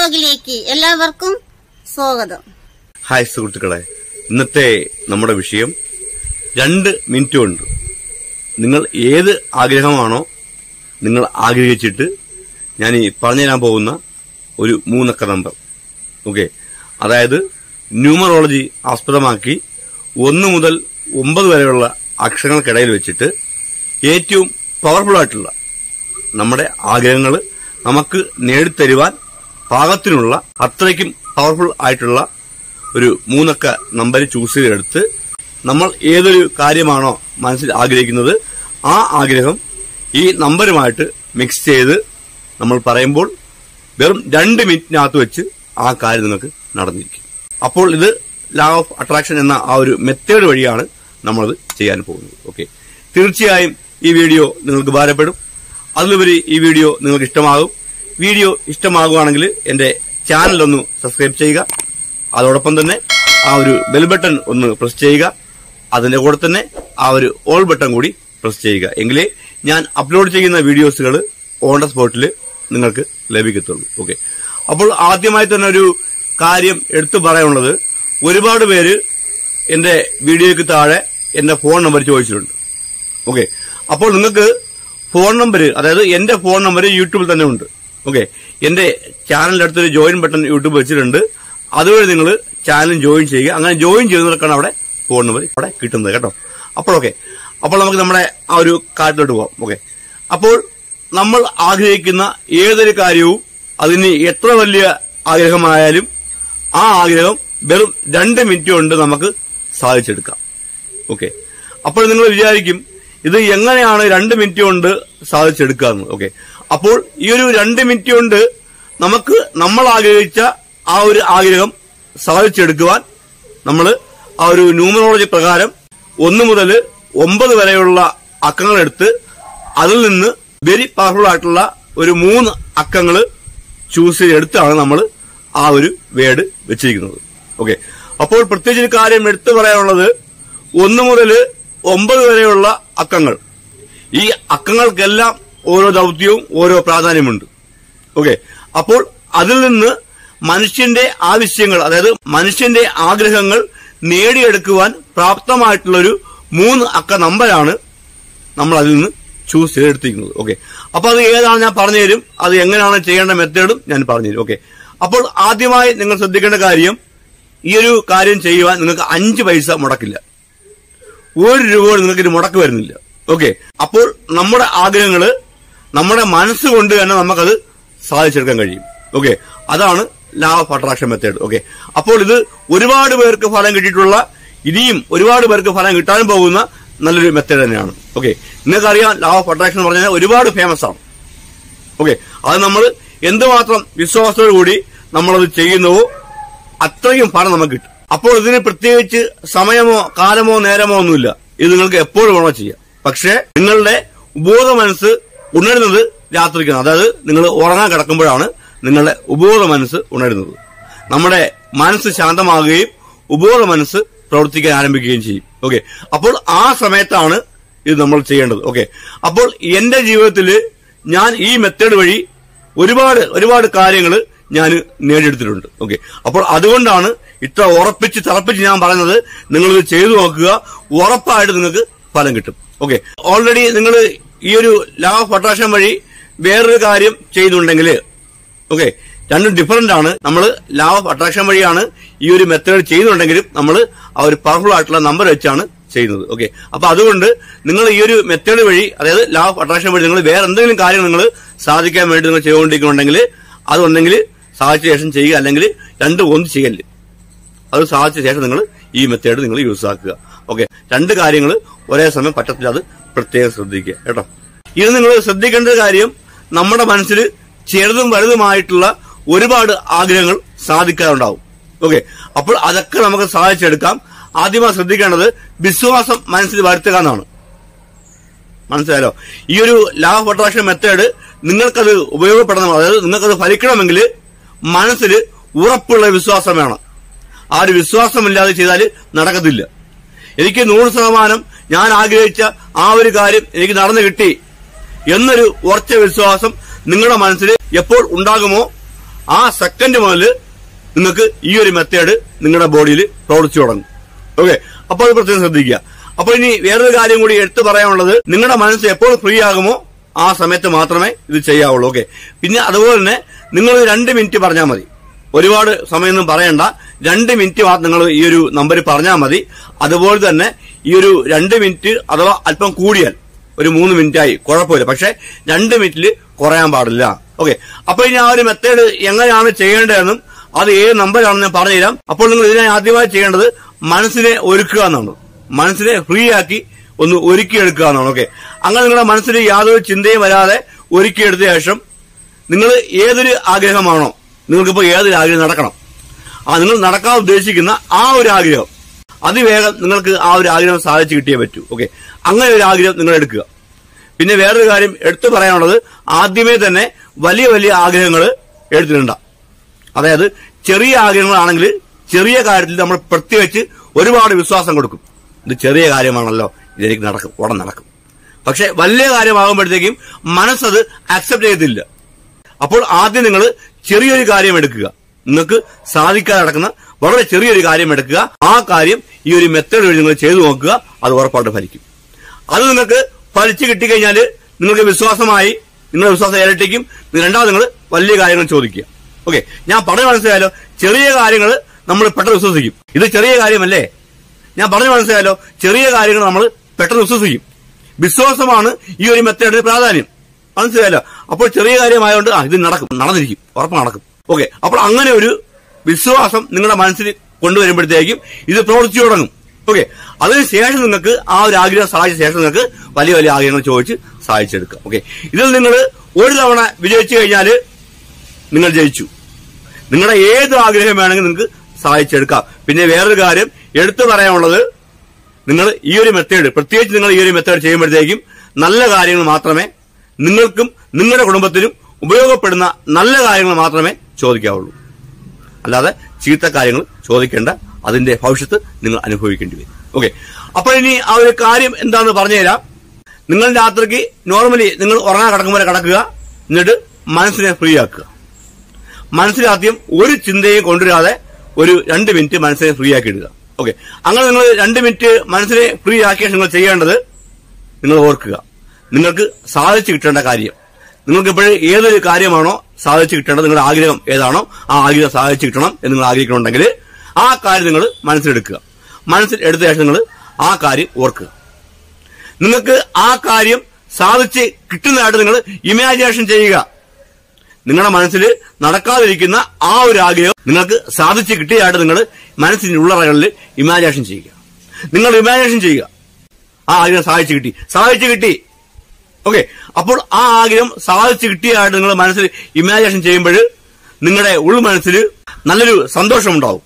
വ്ലോഗിലേക്ക് എല്ലാവർക്കും സ്വാഗതം ഹായ് സുഹൃത്തുക്കളെ ഇന്നത്തെ നമ്മുടെ വിഷയം രണ്ട് മിനിറ്റ് കൊണ്ട് നിങ്ങൾ ഏത് ആഗ്രഹമാണോ നിങ്ങൾ ആഗ്രഹിച്ചിട്ട് ഞാൻ ഈ പറഞ്ഞു തരാൻ പോകുന്ന ഒരു മൂന്നക്ക നമ്പർ ഓക്കെ അതായത് ന്യൂമറോളജി ആസ്പദമാക്കി ഒന്ന് മുതൽ ഒമ്പത് വരെയുള്ള അക്ഷരങ്ങൾക്കിടയിൽ വെച്ചിട്ട് ഏറ്റവും പവർഫുൾ ആയിട്ടുള്ള നമ്മുടെ ആഗ്രഹങ്ങൾ നമുക്ക് നേടിത്തരുവാൻ പാകത്തിനുള്ള അത്രയ്ക്കും പവർഫുൾ ആയിട്ടുള്ള ഒരു മൂന്നക്ക നമ്പർ ചൂസ് ചെയ്തെടുത്ത് നമ്മൾ ഏതൊരു കാര്യമാണോ മനസ്സിൽ ആഗ്രഹിക്കുന്നത് ആ ആഗ്രഹം ഈ നമ്പരുമായിട്ട് മിക്സ് ചെയ്ത് നമ്മൾ പറയുമ്പോൾ വെറും രണ്ട് മിനിറ്റിനകത്ത് വെച്ച് ആ കാര്യം നിങ്ങൾക്ക് നടന്നിരിക്കും അപ്പോൾ ഇത് ലാ ഓഫ് അട്രാക്ഷൻ എന്ന ആ ഒരു മെത്തേഡ് വഴിയാണ് നമ്മളത് ചെയ്യാൻ പോകുന്നത് ഓക്കെ തീർച്ചയായും ഈ വീഡിയോ നിങ്ങൾക്ക് ഉപകാരപ്പെടും അതിലുപരി ഈ വീഡിയോ നിങ്ങൾക്ക് ഇഷ്ടമാകും വീഡിയോ ഇഷ്ടമാകുകയാണെങ്കിൽ എന്റെ ചാനൽ ഒന്ന് സബ്സ്ക്രൈബ് ചെയ്യുക അതോടൊപ്പം തന്നെ ആ ഒരു ബെൽ ബട്ടൺ ഒന്ന് പ്രസ് ചെയ്യുക അതിന്റെ കൂടെ തന്നെ ആ ഒരു ഓൾ ബട്ടൺ കൂടി പ്രസ് ചെയ്യുക എങ്കിലേ ഞാൻ അപ്ലോഡ് ചെയ്യുന്ന വീഡിയോസുകൾ ഓൺ ദ സ്പോട്ടിൽ നിങ്ങൾക്ക് ലഭിക്കത്തുള്ളൂ ഓക്കെ അപ്പോൾ ആദ്യമായി തന്നെ ഒരു കാര്യം എടുത്തു പറയാനുള്ളത് ഒരുപാട് പേര് എന്റെ വീഡിയോയ്ക്ക് താഴെ എന്റെ ഫോൺ നമ്പർ ചോദിച്ചിട്ടുണ്ട് ഓക്കെ അപ്പോൾ നിങ്ങൾക്ക് ഫോൺ നമ്പർ അതായത് എന്റെ ഫോൺ നമ്പർ യൂട്യൂബിൽ തന്നെ ഉണ്ട് ഓക്കെ എന്റെ ചാനലിന്റെ അടുത്തൊരു ജോയിൻ ബട്ടൺ യൂട്യൂബ് വെച്ചിട്ടുണ്ട് അതുവഴി നിങ്ങൾ ചാനൽ ജോയിൻ ചെയ്യുക അങ്ങനെ ജോയിൻ ചെയ്യുന്നവർക്കാണ് അവിടെ ഫോൺ നമ്പർ അവിടെ കിട്ടുന്നത് കേട്ടോ അപ്പോൾ ഓക്കെ അപ്പോൾ നമുക്ക് നമ്മുടെ ആ ഒരു കാര്യത്തിലോട്ട് പോവാം ഓക്കെ അപ്പോൾ നമ്മൾ ആഗ്രഹിക്കുന്ന ഏതൊരു കാര്യവും അതിന് എത്ര വലിയ ആഗ്രഹമായാലും ആ ആഗ്രഹം വെറും രണ്ട് മിനിറ്റ് കൊണ്ട് നമുക്ക് സാധിച്ചെടുക്കാം ഓക്കെ അപ്പോൾ നിങ്ങൾ വിചാരിക്കും ഇത് എങ്ങനെയാണ് രണ്ട് മിനിറ്റ് കൊണ്ട് സാധിച്ചെടുക്കാന്ന് ഓക്കെ അപ്പോൾ ഈ ഒരു രണ്ട് മിനിറ്റ് കൊണ്ട് നമുക്ക് നമ്മൾ ആഗ്രഹിച്ച ആ ഒരു ആഗ്രഹം സാധിച്ചെടുക്കുവാൻ നമ്മൾ ആ ഒരു ന്യൂമറോളജി പ്രകാരം ഒന്ന് മുതൽ ഒമ്പത് വരെയുള്ള അക്കങ്ങൾ എടുത്ത് അതിൽ നിന്ന് വെരി പവർഫുൾ ആയിട്ടുള്ള ഒരു മൂന്ന് അക്കങ്ങൾ ചൂസ് ചെയ്തെടുത്താണ് നമ്മൾ ആ ഒരു വേർഡ് വെച്ചിരിക്കുന്നത് ഓക്കെ അപ്പോൾ പ്രത്യേകിച്ച് ഒരു കാര്യം എടുത്തു പറയാനുള്ളത് ഒന്ന് മുതൽ ഒമ്പത് വരെയുള്ള അക്കങ്ങൾ ഈ അക്കങ്ങൾക്കെല്ലാം ഓരോ ദൗത്യവും ഓരോ പ്രാധാന്യമുണ്ട് ഓക്കെ അപ്പോൾ അതിൽ നിന്ന് മനുഷ്യന്റെ ആവശ്യങ്ങൾ അതായത് മനുഷ്യന്റെ ആഗ്രഹങ്ങൾ നേടിയെടുക്കുവാൻ പ്രാപ്തമായിട്ടുള്ള ഒരു മൂന്ന് അക്ക നമ്പരാണ് നമ്മൾ അതിൽ നിന്ന് ചൂസ് ചെയ്തെടുത്തിരിക്കുന്നത് ഓക്കെ അപ്പൊ അത് ഏതാണ് ഞാൻ പറഞ്ഞു തരും അത് എങ്ങനെയാണ് ചെയ്യേണ്ട മെത്തേഡും ഞാൻ പറഞ്ഞു തരും ഓക്കെ അപ്പോൾ ആദ്യമായി നിങ്ങൾ ശ്രദ്ധിക്കേണ്ട കാര്യം ഈ ഒരു കാര്യം ചെയ്യുവാൻ നിങ്ങൾക്ക് അഞ്ച് പൈസ മുടക്കില്ല ഒരു രൂപ പോലും നിങ്ങൾക്ക് ഇത് മുടക്ക് വരുന്നില്ല ഓക്കെ അപ്പോൾ നമ്മുടെ ആഗ്രഹങ്ങള് നമ്മുടെ മനസ്സുകൊണ്ട് തന്നെ നമുക്കത് സാധിച്ചെടുക്കാൻ കഴിയും ഓക്കെ അതാണ് ലാ ഓഫ് അട്രാക്ഷൻ മെത്തേഡ് ഓക്കെ അപ്പോൾ ഇത് ഒരുപാട് പേർക്ക് ഫലം കിട്ടിയിട്ടുള്ള ഇനിയും ഒരുപാട് പേർക്ക് ഫലം കിട്ടാനും പോകുന്ന നല്ലൊരു മെത്തേഡ് തന്നെയാണ് ഓക്കെ നിങ്ങൾക്കറിയാം ലാ ഓഫ് അട്രാക്ഷൻ എന്ന് പറഞ്ഞാൽ ഒരുപാട് ഫേമസ് ആണ് ഓക്കെ അത് നമ്മൾ എന്തുമാത്രം വിശ്വാസത്തോടു കൂടി നമ്മളത് ചെയ്യുന്നുവോ അത്രയും ഫലം നമുക്ക് കിട്ടും അപ്പോൾ ഇതിന് പ്രത്യേകിച്ച് സമയമോ കാലമോ നേരമോ ഒന്നുമില്ല ഇത് നിങ്ങൾക്ക് എപ്പോഴും വേണോ ചെയ്യാം പക്ഷേ നിങ്ങളുടെ ഉപബോധ മനസ്സ് ഉണരുന്നത് രാത്രിക്കാണ് അതായത് നിങ്ങൾ ഉറങ്ങാൻ കിടക്കുമ്പോഴാണ് നിങ്ങളുടെ ഉപബോധ മനസ്സ് ഉണരുന്നത് നമ്മുടെ മനസ്സ് ശാന്തമാകുകയും ഉപബോധ മനസ്സ് പ്രവർത്തിക്കാൻ ആരംഭിക്കുകയും ചെയ്യും ഓക്കെ അപ്പോൾ ആ സമയത്താണ് ഇത് നമ്മൾ ചെയ്യേണ്ടത് ഓക്കെ അപ്പോൾ എന്റെ ജീവിതത്തിൽ ഞാൻ ഈ മെത്തേഡ് വഴി ഒരുപാട് ഒരുപാട് കാര്യങ്ങൾ ഞാൻ നേടിയെടുത്തിട്ടുണ്ട് ഓക്കെ അപ്പോൾ അതുകൊണ്ടാണ് ഇത്ര ഉറപ്പിച്ച് തറപ്പിച്ച് ഞാൻ പറയുന്നത് നിങ്ങൾ ഇത് ചെയ്തു നോക്കുക ഉറപ്പായിട്ട് നിങ്ങൾക്ക് ഫലം കിട്ടും ഓക്കെ ഓൾറെഡി നിങ്ങൾ ഈ ഒരു ലാ ഓഫ് അട്രാക്ഷൻ വഴി വേറൊരു കാര്യം ചെയ്യുന്നുണ്ടെങ്കിൽ ഓക്കെ രണ്ടും ഡിഫറന്റ് ആണ് നമ്മൾ ലാ ഓഫ് അട്രാക്ഷൻ വഴിയാണ് ഈ ഒരു മെത്തേഡ് ചെയ്യുന്നുണ്ടെങ്കിലും നമ്മൾ ആ ഒരു പവർഫുൾ ആയിട്ടുള്ള നമ്പർ വെച്ചാണ് ചെയ്യുന്നത് ഓക്കെ അപ്പൊ അതുകൊണ്ട് നിങ്ങൾ ഈ ഒരു മെത്തേഡ് വഴി അതായത് ലാ ഓഫ് അട്രാക്ഷൻ വഴി നിങ്ങൾ വേറെ എന്തെങ്കിലും കാര്യം നിങ്ങൾ സാധിക്കാൻ വേണ്ടി നിങ്ങൾ ചെയ്തുകൊണ്ടിരിക്കുന്നുണ്ടെങ്കിൽ അതൊന്നെങ്കിൽ സാധിച്ച ശേഷം ചെയ്യുക അല്ലെങ്കിൽ രണ്ടും ഒന്ന് ചെയ്യല് അത് സാധിച്ച ശേഷം നിങ്ങൾ ഈ മെത്തേഡ് നിങ്ങൾ യൂസ് ആക്കുക ഓക്കെ രണ്ട് കാര്യങ്ങൾ ഒരേ സമയം പറ്റത്തില്ല അത് പ്രത്യേകം ശ്രദ്ധിക്കുക കേട്ടോ ഇത് നിങ്ങൾ ശ്രദ്ധിക്കേണ്ട ഒരു കാര്യം നമ്മുടെ മനസ്സിൽ ചെറുതും വലുതുമായിട്ടുള്ള ഒരുപാട് ആഗ്രഹങ്ങൾ സാധിക്കാറുണ്ടാവും ഓക്കെ അപ്പോൾ അതൊക്കെ നമുക്ക് സാധിച്ചെടുക്കാം ആദ്യമായി ശ്രദ്ധിക്കേണ്ടത് വിശ്വാസം മനസ്സിൽ വരുത്തുക എന്നാണ് മനസ്സിലായല്ലോ ഈ ഒരു ലാ ഓഫ് അട്രാക്ഷൻ മെത്തേഡ് നിങ്ങൾക്കത് ഉപയോഗപ്പെടണം അതായത് നിങ്ങൾക്കത് ഫലിക്കണമെങ്കിൽ മനസ്സിൽ ഉറപ്പുള്ള വിശ്വാസം വേണം ആ ഒരു വിശ്വാസമില്ലാതെ ചെയ്താൽ നടക്കത്തില്ല എനിക്ക് നൂറ് ശതമാനം ഞാൻ ആഗ്രഹിച്ച ആ ഒരു കാര്യം എനിക്ക് നടന്നു കിട്ടി എന്നൊരു ഉറച്ച വിശ്വാസം നിങ്ങളുടെ മനസ്സിൽ എപ്പോൾ ഉണ്ടാകുമോ ആ സെക്കൻഡ് മുതൽ നിങ്ങൾക്ക് ഈ ഒരു മെത്തേഡ് നിങ്ങളുടെ ബോഡിയിൽ പ്രവർത്തിച്ചു തുടങ്ങും ഓക്കെ അപ്പോൾ അത് പ്രത്യേകം ശ്രദ്ധിക്കുക അപ്പോൾ ഇനി വേറൊരു കാര്യം കൂടി എടുത്തു പറയാനുള്ളത് നിങ്ങളുടെ മനസ്സ് എപ്പോൾ ഫ്രീ ആകുമോ ആ സമയത്ത് മാത്രമേ ഇത് ചെയ്യാവുള്ളൂ ഓക്കെ പിന്നെ അതുപോലെ തന്നെ നിങ്ങൾ രണ്ട് മിനിറ്റ് പറഞ്ഞാൽ മതി ഒരുപാട് സമയമൊന്നും പറയണ്ട രണ്ട് മിനിറ്റ് മാത്രം നിങ്ങൾ ഈ ഒരു നമ്പർ പറഞ്ഞാൽ മതി അതുപോലെ തന്നെ ഈ ഒരു രണ്ട് മിനിറ്റ് അഥവാ അല്പം കൂടിയാൽ ഒരു മൂന്ന് മിനിറ്റ് ആയി കുഴപ്പമില്ല പക്ഷെ രണ്ട് മിനിറ്റിൽ കുറയാൻ പാടില്ല ഓക്കെ അപ്പൊ ഇനി ആ ഒരു മെത്തേഡ് എങ്ങനെയാണ് ചെയ്യേണ്ടതെന്നും അത് ഏത് നമ്പറാണെന്ന് ഞാൻ പറഞ്ഞുതരാം അപ്പോൾ നിങ്ങൾ ഇതിനെ ആദ്യമായി ചെയ്യേണ്ടത് മനസ്സിനെ ഒരുക്കുക എന്നാണ് മനസ്സിനെ ഫ്രീ ആക്കി ഒന്ന് ഒരുക്കിയെടുക്കുക എന്നാണ് ഓക്കെ അങ്ങനെ നിങ്ങളുടെ മനസ്സിൽ യാതൊരു ചിന്തയും വരാതെ ഒരുക്കിയെടുത്ത ശേഷം നിങ്ങൾ ഏതൊരു ആഗ്രഹമാണോ നിങ്ങൾക്കിപ്പോൾ ഏതൊരു ആഗ്രഹം നടക്കണം ആ നിങ്ങൾ നടക്കാൻ ഉദ്ദേശിക്കുന്ന ആ ഒരു ആഗ്രഹം അതിവേഗം നിങ്ങൾക്ക് ആ ഒരു ആഗ്രഹം സാധിച്ചു കിട്ടിയേ പറ്റൂ ഓക്കെ അങ്ങനെ ഒരു ആഗ്രഹം നിങ്ങൾ എടുക്കുക പിന്നെ വേറൊരു കാര്യം എടുത്തു പറയാനുള്ളത് ആദ്യമേ തന്നെ വലിയ വലിയ ആഗ്രഹങ്ങൾ എടുത്തിട്ടുണ്ട അതായത് ചെറിയ ആഗ്രഹങ്ങളാണെങ്കിൽ ചെറിയ കാര്യത്തിൽ നമ്മൾ പ്രത്യേകിച്ച് ഒരുപാട് വിശ്വാസം കൊടുക്കും ഇത് ചെറിയ കാര്യമാണല്ലോ ഇതെനിക്ക് നടക്കും ഉടൻ നടക്കും പക്ഷെ വലിയ കാര്യമാകുമ്പോഴത്തേക്കും മനസ്സത് അക്സെപ്റ്റ് ചെയ്തില്ല അപ്പോൾ ആദ്യം നിങ്ങൾ ചെറിയൊരു കാര്യം എടുക്കുക നിങ്ങൾക്ക് സാധിക്കാതെ നടക്കുന്ന വളരെ ചെറിയൊരു കാര്യം എടുക്കുക ആ കാര്യം ഈ ഒരു മെത്തേഡ് വഴി നിങ്ങൾ ചെയ്തു നോക്കുക അത് ഉറപ്പായിട്ട് ഫലിക്കും അത് നിങ്ങൾക്ക് ഫലിച്ചു കിട്ടിക്കഴിഞ്ഞാൽ നിങ്ങൾക്ക് വിശ്വാസമായി നിങ്ങളുടെ വിശ്വാസം ഇരട്ടിക്കും രണ്ടാമത് നിങ്ങൾ വലിയ കാര്യങ്ങൾ ചോദിക്കുക ഓക്കെ ഞാൻ പറഞ്ഞു മനസ്സിലായാലോ ചെറിയ കാര്യങ്ങൾ നമ്മൾ പെട്ടെന്ന് വിശ്വസിക്കും ഇത് ചെറിയ കാര്യമല്ലേ ഞാൻ പറഞ്ഞു മനസ്സിലായാലോ ചെറിയ കാര്യങ്ങൾ നമ്മൾ പെട്ടെന്ന് വിശ്വസിക്കും വിശ്വാസമാണ് ഈ ഒരു മെത്തേഡിന് പ്രാധാന്യം മനസ്സിലായല്ലോ അപ്പോൾ ചെറിയ കാര്യമായതുകൊണ്ട് ആ ഇത് നടക്കും നടന്നിരിക്കും ഉറപ്പ് നടക്കും ഓക്കെ അപ്പോൾ അങ്ങനെ ഒരു വിശ്വാസം നിങ്ങളുടെ മനസ്സിൽ കൊണ്ടുവരുമ്പോഴത്തേക്കും ഇത് പ്രവർത്തിച്ചു തുടങ്ങും ഓക്കെ അതിനുശേഷം നിങ്ങൾക്ക് ആ ഒരു ആഗ്രഹം സാധിച്ച ശേഷം നിങ്ങൾക്ക് വലിയ വലിയ ആഗ്രഹങ്ങൾ ചോദിച്ച് സാധിച്ചെടുക്കാം ഓക്കെ ഇതിൽ നിങ്ങൾ ഒരു തവണ വിജയിച്ചു കഴിഞ്ഞാൽ നിങ്ങൾ ജയിച്ചു നിങ്ങളുടെ ഏത് ആഗ്രഹം വേണമെങ്കിൽ നിങ്ങൾക്ക് സാധിച്ചെടുക്കാം പിന്നെ വേറൊരു കാര്യം എടുത്തു പറയാനുള്ളത് നിങ്ങൾ ഈ ഒരു മെത്തേഡ് പ്രത്യേകിച്ച് നിങ്ങൾ ഈ ഒരു മെത്തേഡ് ചെയ്യുമ്പോഴത്തേക്കും നല്ല കാര്യങ്ങൾ മാത്രമേ നിങ്ങൾക്കും നിങ്ങളുടെ കുടുംബത്തിനും ഉപയോഗപ്പെടുന്ന നല്ല കാര്യങ്ങൾ മാത്രമേ ചോദിക്കാവുള്ളൂ അല്ലാതെ ചീത്ത കാര്യങ്ങൾ ചോദിക്കേണ്ട അതിന്റെ ഭവിഷ്യത്ത് നിങ്ങൾ അനുഭവിക്കേണ്ടി വരും ഓക്കെ അപ്പോൾ ഇനി ആ ഒരു കാര്യം എന്താണെന്ന് പറഞ്ഞുതരാം നിങ്ങൾ രാത്രിക്ക് നോർമലി നിങ്ങൾ ഉറങ്ങാൻ കിടക്കുമ്പോൾ കിടക്കുക എന്നിട്ട് മനസ്സിനെ ഫ്രീ ആക്കുക മനസ്സിലാദ്യം ഒരു ചിന്തയും കൊണ്ടുവരാതെ ഒരു രണ്ട് മിനിറ്റ് മനസ്സിനെ ഫ്രീ ആക്കി ഇടുക ഓക്കെ അങ്ങനെ നിങ്ങൾ രണ്ട് മിനിറ്റ് മനസ്സിനെ ഫ്രീ ആക്കിയ ശേഷം നിങ്ങൾ ചെയ്യേണ്ടത് നിങ്ങൾ ഓർക്കുക നിങ്ങൾക്ക് സാധിച്ചു കിട്ടേണ്ട കാര്യം നിങ്ങൾക്ക് ഇപ്പോഴും ഏതൊരു കാര്യമാണോ സാധിച്ചു കിട്ടേണ്ടത് നിങ്ങളുടെ ആഗ്രഹം ഏതാണോ ആ ആഗ്രഹം സാധിച്ചു കിട്ടണം എന്ന് നിങ്ങൾ ആഗ്രഹിക്കണമെങ്കിൽ ആ കാര്യം നിങ്ങൾ മനസ്സിലെടുക്കുക മനസ്സിൽ എടുത്ത ശേഷം നിങ്ങൾ ആ കാര്യം ഓർക്കുക നിങ്ങൾക്ക് ആ കാര്യം സാധിച്ച് കിട്ടുന്നതായിട്ട് നിങ്ങൾ ഇമാജിനേഷൻ ചെയ്യുക നിങ്ങളുടെ മനസ്സിൽ നടക്കാതിരിക്കുന്ന ആ ഒരു ആഗ്രഹം നിങ്ങൾക്ക് സാധിച്ച് കിട്ടിയതായിട്ട് നിങ്ങൾ മനസ്സിന്റെ ഉള്ളറകളിൽ ഇമാജിനേഷൻ ചെയ്യുക നിങ്ങൾ ഇമാജിനേഷൻ ചെയ്യുക ആ ആഗ്രഹം സാധിച്ചു കിട്ടി സാധിച്ചു കിട്ടി ഓക്കെ അപ്പോൾ ആ ആഗ്രഹം സാധിച്ചു കിട്ടിയതായിട്ട് നിങ്ങൾ മനസ്സിൽ ഇമാജിനേഷൻ ചെയ്യുമ്പോൾ നിങ്ങളുടെ ഉൾമനസ്സിൽ നല്ലൊരു സന്തോഷം ഉണ്ടാവും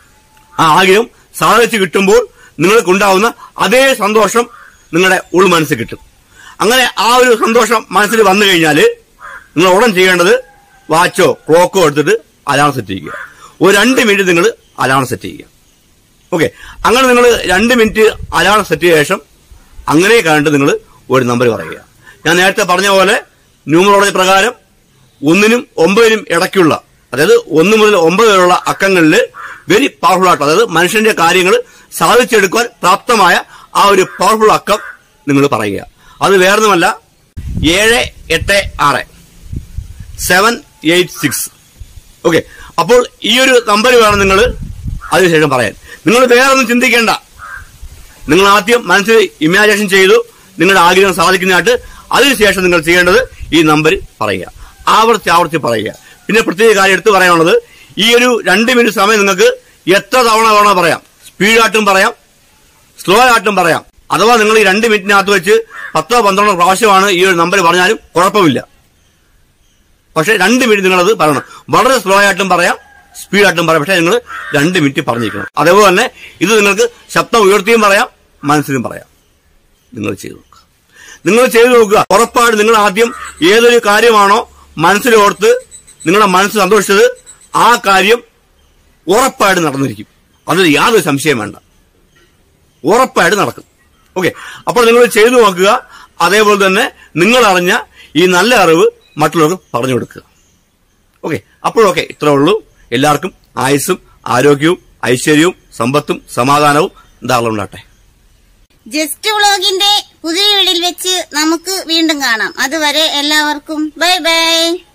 ആ ആഗ്രഹം സാധിച്ചു കിട്ടുമ്പോൾ നിങ്ങൾക്ക് ഉണ്ടാവുന്ന അതേ സന്തോഷം നിങ്ങളുടെ ഉൾമനസ്സിൽ കിട്ടും അങ്ങനെ ആ ഒരു സന്തോഷം മനസ്സിൽ വന്നു കഴിഞ്ഞാൽ നിങ്ങൾ ഉടൻ ചെയ്യേണ്ടത് വാച്ചോ ക്ലോക്കോ എടുത്തിട്ട് അലാം സെറ്റ് ചെയ്യുക ഒരു രണ്ട് മിനിറ്റ് നിങ്ങൾ അലാം സെറ്റ് ചെയ്യുക ഓക്കെ അങ്ങനെ നിങ്ങൾ രണ്ട് മിനിറ്റ് അലാം സെറ്റ് ചെയ്ത ശേഷം അങ്ങനെ കണ്ടിട്ട് നിങ്ങൾ ഒരു നമ്പർ പറയുക ഞാൻ നേരത്തെ പറഞ്ഞ പോലെ ന്യൂമറോളജി പ്രകാരം ഒന്നിനും ഒമ്പതിനും ഇടയ്ക്കുള്ള അതായത് ഒന്ന് മുതൽ ഒമ്പത് വരെയുള്ള അക്കങ്ങളിൽ വെരി പവർഫുൾ ആയിട്ട് അതായത് മനുഷ്യന്റെ കാര്യങ്ങൾ സാധിച്ചെടുക്കുവാൻ പ്രാപ്തമായ ആ ഒരു പവർഫുൾ അക്കം നിങ്ങൾ പറയുക അത് വേറൊന്നുമല്ല ഏഴ് എട്ട് ആറ് സെവൻ എയ്റ്റ് സിക്സ് ഓക്കെ അപ്പോൾ ഈ ഒരു നമ്പർ വേണം നിങ്ങൾ അതിനുശേഷം പറയാൻ നിങ്ങൾ വേറെ ഒന്നും ചിന്തിക്കേണ്ട നിങ്ങൾ ആദ്യം മനസ്സിൽ ഇമാജിനേഷൻ ചെയ്തു നിങ്ങളുടെ ആഗ്രഹം സാധിക്കുന്നതായിട്ട് അതിനുശേഷം നിങ്ങൾ ചെയ്യേണ്ടത് ഈ നമ്പർ പറയുക ആവർത്തി ആവർത്തി പറയുക പിന്നെ പ്രത്യേക കാര്യം എടുത്ത് പറയാനുള്ളത് ഈ ഒരു രണ്ട് മിനിറ്റ് സമയം നിങ്ങൾക്ക് എത്ര തവണ വേണോ പറയാം സ്പീഡായിട്ടും പറയാം സ്ലോ ആയിട്ടും പറയാം അഥവാ നിങ്ങൾ ഈ രണ്ട് മിനിറ്റിനകത്ത് വെച്ച് പത്തോ പന്ത്രണ്ടോ പ്രാവശ്യമാണ് ഈ ഒരു നമ്പർ പറഞ്ഞാലും കുഴപ്പമില്ല പക്ഷെ രണ്ട് മിനിറ്റ് നിങ്ങളത് പറയണം വളരെ സ്ലോ ആയിട്ടും പറയാം സ്പീഡായിട്ടും പറയാം പക്ഷെ നിങ്ങൾ രണ്ട് മിനിറ്റ് പറഞ്ഞിരിക്കണം അതേപോലെ തന്നെ ഇത് നിങ്ങൾക്ക് ശബ്ദം ഉയർത്തിയും പറയാം മനസ്സിലും പറയാം നിങ്ങൾ ചെയ്തു നോക്കുക നിങ്ങൾ ചെയ്തു നോക്കുക ഉറപ്പായിട്ട് നിങ്ങൾ ആദ്യം ഏതൊരു കാര്യമാണോ മനസ്സിലോർത്ത് നിങ്ങളുടെ മനസ്സ് സന്തോഷിച്ചത് ആ കാര്യം ഉറപ്പായിട്ട് നടന്നിരിക്കും അതിൽ യാതൊരു സംശയം വേണ്ട ഉറപ്പായിട്ട് നടക്കും ഓക്കെ അപ്പോൾ നിങ്ങൾ ചെയ്തു നോക്കുക അതേപോലെ തന്നെ നിങ്ങൾ അറിഞ്ഞ ഈ നല്ല അറിവ് മറ്റുള്ളവർക്ക് പറഞ്ഞു കൊടുക്കുക ഓക്കെ അപ്പോഴൊക്കെ ഇത്രേ ഉള്ളൂ എല്ലാവർക്കും ആയുസ്സും ആരോഗ്യവും ഐശ്വര്യവും സമ്പത്തും സമാധാനവും ധാരാളം ഉണ്ടാട്ടെ ജസ്റ്റ് വ്ളോഗിന്റെ പുതിയ വീടിൽ വെച്ച് നമുക്ക് വീണ്ടും കാണാം അതുവരെ എല്ലാവർക്കും ബൈ ബൈ